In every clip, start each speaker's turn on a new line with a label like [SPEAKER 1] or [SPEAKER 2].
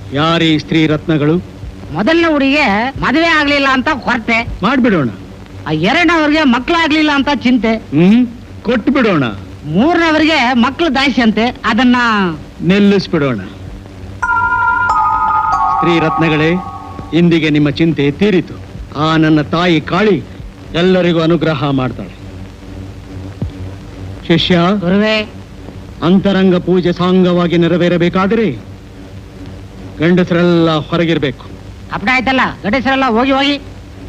[SPEAKER 1] ಯಾರೀ ಸ್ತ್ರೀ ರತ್ನಗಳು
[SPEAKER 2] ಮೊದಲನೇ ಹುಡುಗಿಗೆ ಮದುವೆ ಆಗ್ಲಿಲ್ಲ ಅಂತ ಕೊರತೆ
[SPEAKER 1] ಮಾಡ್ಬಿಡೋಣ
[SPEAKER 2] ಆ ಎರಡನವ್ರಿಗೆ ಮಕ್ಳಾಗ್ಲಿಲ್ಲ ಅಂತ ಚಿಂತೆ
[SPEAKER 1] ಹ್ಮ್ ಕೊಟ್ಟು ಬಿಡೋಣ
[SPEAKER 2] ಮೂರನವರಿಗೆ ಮಕ್ಳು ದಾಸಿ ಅಂತೆ ಅದನ್ನ
[SPEAKER 1] ನಿಲ್ಲಿಸ್ಬಿಡೋಣ ಸ್ತ್ರೀ ರತ್ನಗಳೇ ಇಂದಿಗೆ ನಿಮ್ಮ ಚಿಂತೆ ತೀರಿತು ಆ ನನ್ನ ತಾಯಿ ಕಾಳಿ ಎಲ್ಲರಿಗೂ ಅನುಗ್ರಹ ಮಾಡ್ತಾಳೆ ಶಿಷ್ಯ
[SPEAKER 2] ಗುರುವೇ
[SPEAKER 1] ಅಂತರಂಗ ಪೂಜೆ ಸಾಂಗವಾಗಿ ನೆರವೇರಬೇಕಾದರೆ ಗಂಡಸರೆಲ್ಲ ಹೊರಗಿರ್ಬೇಕು
[SPEAKER 2] ಅಪ್ಪಡ ಆಯ್ತಲ್ಲ ಗಡೇಸರೆಲ್ಲ ಹೋಗಿ ಹೋಗಿ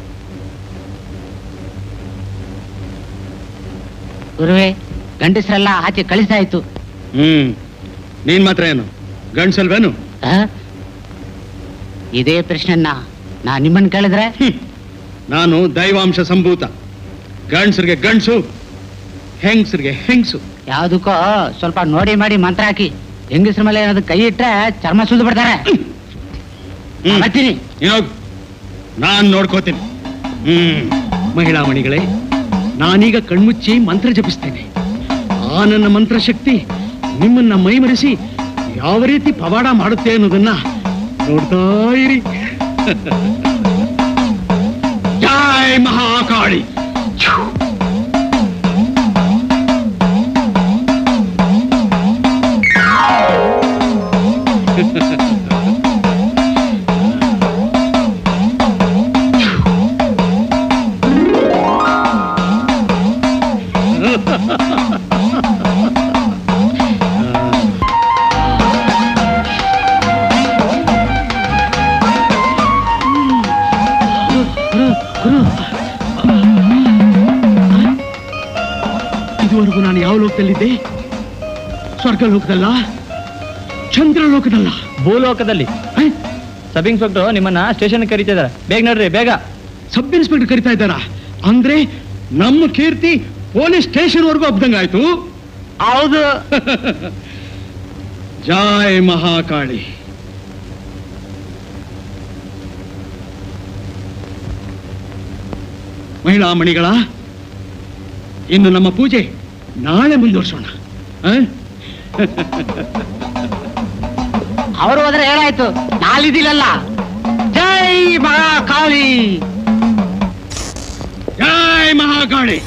[SPEAKER 2] ಗುರುವೇ ಗಂಡಸರೆಲ್ಲ ಆಚೆ ಕಳಿಸಾಯ್ತು
[SPEAKER 1] ಹ್ಮ್ ನೀನ್ ಮಾತ್ರ ಏನು ಗಂಡ್ಸಲ್ವೇನು
[SPEAKER 2] ಆ? ಇದೇ ಪ್ರಶ್ನೆನ್ನ ನಾ ನಿಮ್ಮನ್ನ ಕೇಳಿದ್ರೆ
[SPEAKER 1] ಹ್ಮ್. ನಾನು ದೈವಾಂಶ ಸಂಭೂತ ಗಂಡ್ಸರಿಗೆ ಗಂಡ್ಸು ಹೆಂಗ್ಸರಿಗೆ ಹೆಂಗ್ಸು
[SPEAKER 2] ಯಾವ್ದಕ್ಕೋ ಸ್ವಲ್ಪ ನೋಡಿ ಮಾಡಿ ಮಂತ್ರ ಹಾಕಿ ಹೆಂಗಸ್ರ ಮೇಲೆ ಏನಾದ್ರು ಕೈ ಇಟ್ರೆ ಚರ್ಮ ಸುಲ್ದು ಬಿಡ್ತಾರೆ
[SPEAKER 1] ಹ್ಮ್.
[SPEAKER 2] ಬರ್ತೀನಿ
[SPEAKER 1] ನೀನ್ ಹೋಗು. ನಾನ್ ನೋಡ್ಕೋತೀನಿ ಹ್ಮ್ ಮಹಿಳಾ ಮಣಿಗಳೇ ನಾನೀಗ ಕಣ್ಮುಚ್ಚಿ ಮಂತ್ರ ಜಪಿಸ್ತೇನೆ ಆ ನನ್ನ ಮಂತ್ರಶಕ್ತಿ ನಿಮ್ಮನ್ನ ಮೈಮರೆಸಿ ಯಾವ ರೀತಿ ಪವಾಡ ಮಾಡುತ್ತೆ ಅನ್ನೋದನ್ನ ನೋಡ್ತಾ ಇರಿ ಜೈ ಮಹಾಕಾಳಿ ಇದುವರೆಗೂ ನಾನು ಯಾವ ಲೋಕದಲ್ಲಿದ್ದೆ ಸ್ವರ್ಗ ಲೋಕದಲ್ಲ ಚಂದ್ರ ಲೋಕದಲ್ಲ
[SPEAKER 3] ಭೂಲೋಕದಲ್ಲಿ
[SPEAKER 1] ಹೇ?
[SPEAKER 3] ಸಬ್ ಇನ್ಸ್ಪೆಕ್ಟರ್ ನಿಮ್ಮನ್ನ ಸ್ಟೇಷನ್ ಕರೀತಿದ್ದಾರೆ ಬೇಗ ನೋಡ್ರಿ ಬೇಗ
[SPEAKER 1] ಸಬ್ ಇನ್ಸ್ಪೆಕ್ಟರ್ ಕರಿತಾ ಇದ್ದಾರ ಅಂದ್ರೆ ನಮ್ಮ ಕೀರ್ತಿ ಪೊಲೀಸ್ ಸ್ಟೇಷನ್ ವರ್ಗೂ ಹಬ್ದಂಗಾಯ್ತು
[SPEAKER 2] ಹೌದು
[SPEAKER 1] ಜೈ ಮಹಾಕಾಳಿ ಮಹಿಳಾ ಮಣಿಗಳ ಇನ್ನು ನಮ್ಮ ಪೂಜೆ ನಾಳೆ ಮುಂದುವರ್ಸೋಣ ಆ?
[SPEAKER 2] ಅವರು ಹೋದ್ರೆ ಹೇಳಾಯ್ತು ನಾಳಿದಿಲ್ಲಲ್ಲ ಜೈ ಮಹಾಕಾಳಿ
[SPEAKER 1] ಜೈ ಮಹಾಕಾಳಿ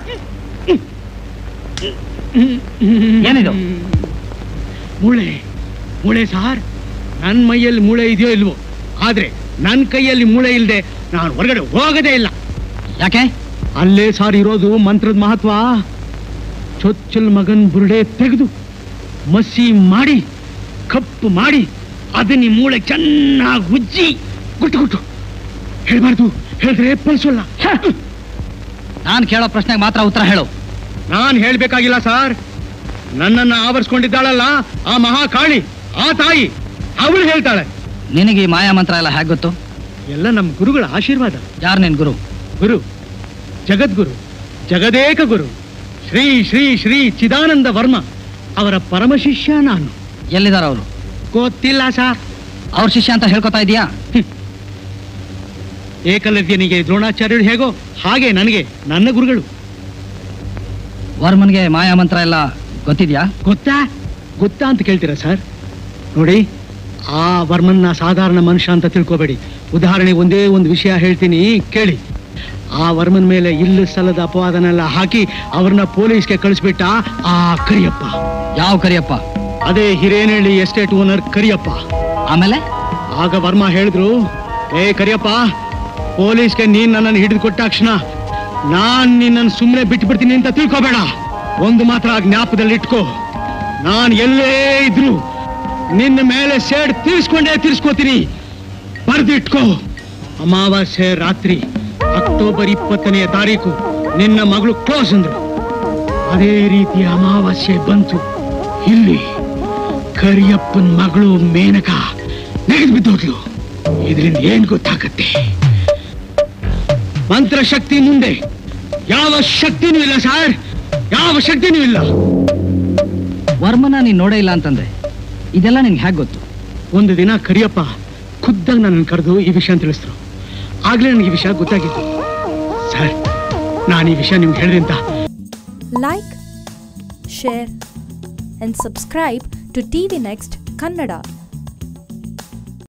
[SPEAKER 2] ಏನಿದು
[SPEAKER 1] ಮೂಳೆ ಮೂಳೆ ಸಾರ್ ನನ್ನ ಮೈಯಲ್ಲಿ ಮೂಳೆ ಇದೆಯೋ ಇಲ್ವೋ ಆದ್ರೆ ನನ್ನ ಕೈಯಲ್ಲಿ ಮೂಳೆ ಇಲ್ಲದೆ ನಾನು ಹೊರಗಡೆ ಹೋಗದೇ ಇಲ್ಲ
[SPEAKER 2] ಯಾಕೆ
[SPEAKER 1] ಅಲ್ಲೇ ಸಾರ್ ಇರೋದು ಮಂತ್ರದ ಮಹತ್ವ ಚೊಚ್ಚಲ್ ಮಗನ್ ಬುರುಡೆ ತೆಗೆದು ಮಸಿ ಮಾಡಿ ಕಪ್ಪು ಮಾಡಿ ಅದನ್ನ ಈ ಮೂಳೆ ಚೆನ್ನಾಗಿ ಉಜ್ಜಿ ಗುಟ್ಟು ಗುಟ್ಟು ಹೇಳ್ಬಾರ್ದು ಹೇಳಿದ್ರೆ ಪಲ್ಸೋಲ್ಲ
[SPEAKER 2] ನಾನು ಕೇಳೋ ಪ್ರಶ್ನೆಗೆ ಮಾತ್ರ ಉತ್ತರ ಹೇಳು
[SPEAKER 1] ನಾನ್ ಹೇಳ್ಬೇಕಾಗಿಲ್ಲ ಸಾರ್ ನನ್ನನ್ನ ಆವರಿಸ್ಕೊಂಡಿದ್ದಾಳಲ್ಲ ಆ ಮಹಾಕಾಳಿ ಆ ತಾಯಿ ಅವಳು ಹೇಳ್ತಾಳೆ
[SPEAKER 2] ನಿನಗೆ ಈ ಮಾಯಾ ಮಂತ್ರ ಎಲ್ಲ ಹೇಗೆ ಗೊತ್ತು
[SPEAKER 1] ಎಲ್ಲ ನಮ್ಮ ಗುರುಗಳ ಆಶೀರ್ವಾದ
[SPEAKER 2] ಯಾರು ನಿನ್ ಗುರು
[SPEAKER 1] ಗುರು ಜಗದ್ಗುರು ಜಗದೇಕ ಗುರು ಶ್ರೀ ಶ್ರೀ ಶ್ರೀ ಚಿದಾನಂದ ವರ್ಮ ಅವರ ಪರಮ ಶಿಷ್ಯ ನಾನು
[SPEAKER 2] ಎಲ್ಲಿದಾರ ಅವರು
[SPEAKER 1] ಗೊತ್ತಿಲ್ಲ ಸಾರ್
[SPEAKER 2] ಅವ್ರ ಶಿಷ್ಯ ಅಂತ ಹೇಳ್ಕೊತಾ ಇದೀಯಾ
[SPEAKER 1] ಏಕಲವ್ಯನಿಗೆ ದ್ರೋಣಾಚಾರ್ಯರು ಹೇಗೋ ಹಾಗೆ ನನಗೆ ನನ್ನ ಗುರುಗಳು
[SPEAKER 2] ವರ್ಮನ್ಗೆ ಮಾಯಾ ಮಂತ್ರ ಎಲ್ಲ ಗೊತ್ತಿದ್ಯಾ
[SPEAKER 1] ಗೊತ್ತಾ ಗೊತ್ತಾ ಅಂತ ಕೇಳ್ತೀರಾ ಸರ್ ನೋಡಿ ಆ ವರ್ಮನ್ನ ಸಾಧಾರಣ ಮನುಷ್ಯ ಅಂತ ತಿಳ್ಕೊಬೇಡಿ ಉದಾಹರಣೆ ಒಂದೇ ಒಂದು ವಿಷಯ ಹೇಳ್ತೀನಿ ಕೇಳಿ ಆ ವರ್ಮನ್ ಮೇಲೆ ಇಲ್ಲು ಸಲ್ಲದ ಅಪವಾದನೆಲ್ಲ ಹಾಕಿ ಅವ್ರನ್ನ ಪೊಲೀಸ್ಗೆ ಕಳಿಸ್ಬಿಟ್ಟ ಆ ಕರಿಯಪ್ಪ
[SPEAKER 2] ಯಾವ ಕರಿಯಪ್ಪ
[SPEAKER 1] ಅದೇ ಹಿರೇನಹಳ್ಳಿ ಎಸ್ಟೇಟ್ ಓನರ್ ಕರಿಯಪ್ಪ
[SPEAKER 2] ಆಮೇಲೆ
[SPEAKER 1] ಆಗ ವರ್ಮ ಹೇಳಿದ್ರು ಏ ಕರಿಯಪ್ಪ ಪೊಲೀಸ್ಗೆ ನೀನ್ ನನ್ನನ್ನು ಹಿಡಿದು ಕೊಟ್ಟಾಕ್ಷಣ ನಾನ್ ನಿನ್ನನ್ನು ಸುಮ್ಮನೆ ಬಿಟ್ಟು ಬಿಡ್ತೀನಿ ಅಂತ ತಿಳ್ಕೊಬೇಡ ಒಂದು ಮಾತ್ರ ಜ್ಞಾಪದಲ್ಲಿ ಇಟ್ಕೋ ನಾನ್ ಎಲ್ಲೇ ಇದ್ರು ನಿನ್ನ ಮೇಲೆ ಸೇಡ್ ತೀರ್ಸ್ಕೊಂಡೇ ತೀರ್ಸ್ಕೋತೀನಿ ಬರ್ದಿಟ್ಕೋ ಅಮಾವಾಸ್ಯೆ ರಾತ್ರಿ ಅಕ್ಟೋಬರ್ ಇಪ್ಪತ್ತನೆಯ ತಾರೀಕು ನಿನ್ನ ಮಗಳು ಕ್ಲೋಸ್ ಅಂದ್ರು ಅದೇ ರೀತಿಯ ಅಮಾವಾಸ್ಯೆ ಬಂತು ಇಲ್ಲಿ ಕರಿಯಪ್ಪನ್ ಮಗಳು ಮೇನಕ ನೆಗೆದು ಬಿದ್ದೋದ್ಲು ಇದರಿಂದ ಏನ್ ಗೊತ್ತಾಗತ್ತೆ ಮಂತ್ರಶಕ್ತಿ ಮುಂದೆ ಯಾವ ಶಕ್ತಿನೂ ಇಲ್ಲ ಸರ್ ಯಾವ ಶಕ್ತಿನೂ ಇಲ್ಲ
[SPEAKER 2] ವರ್ಮನ ನೀನ್ ನೋಡೇ ಇಲ್ಲ ಅಂತಂದ್ರೆ ಇದೆಲ್ಲ ನಿನ್ಗೆ ಹೇಗೆ ಗೊತ್ತು
[SPEAKER 1] ಒಂದು ದಿನ ಕರಿಯಪ್ಪ ಖುದ್ದಾಗಿ ನನ್ನನ್ನು ಕರೆದು ಈ ವಿಷಯ ತಿಳಿಸಿದ್ರು ಆಗ್ಲೇ ನನಗೆ ಈ ವಿಷಯ ಗೊತ್ತಾಗಿತ್ತು ಸರ್ ನಾನು ಈ ವಿಷಯ ನಿಮ್ಗೆ ಹೇಳಿದೆ ಅಂತ
[SPEAKER 4] like, share, and subscribe to TV Next Kannada.